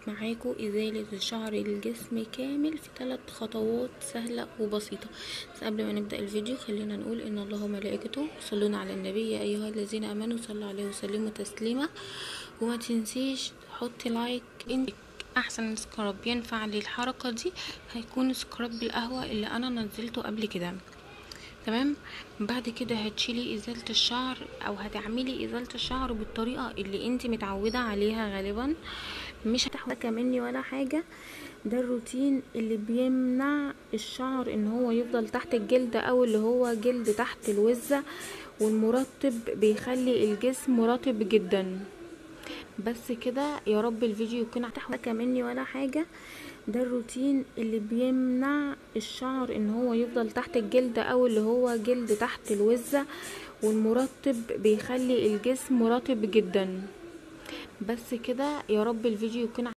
معاكم ازالة شعر الجسم كامل في ثلاث خطوات سهلة وبسيطة بس قبل ما نبدأ الفيديو خلينا نقول ان الله وملائكته يصلون على النبي يا ايها الذين امنوا صلوا عليه وسلموا تسليما وما تنسيش تحطي لايك انت احسن سكراب ينفع للحركة دي هيكون سكراب بالقهوة اللي انا نزلته قبل كده تمام بعد كده هتشيلي ازالة الشعر او هتعملي ازالة الشعر بالطريقة اللي انت متعودة عليها غالبا مش هتحتاجة مني ولا حاجة ده الروتين اللي بيمنع الشعر ان هو يفضل تحت الجلد او اللي هو جلد تحت الوزة والمرطب بيخلي الجسم رطب جدا بس كده يا رب الفيديو يكون هتحتاجة مني ولا حاجة ده الروتين اللي بيمنع الشعر ان هو يفضل تحت الجلد او اللي هو جلد تحت الوزة والمرطب بيخلي الجسم رطب جدا بس كده يا رب الفيديو يكون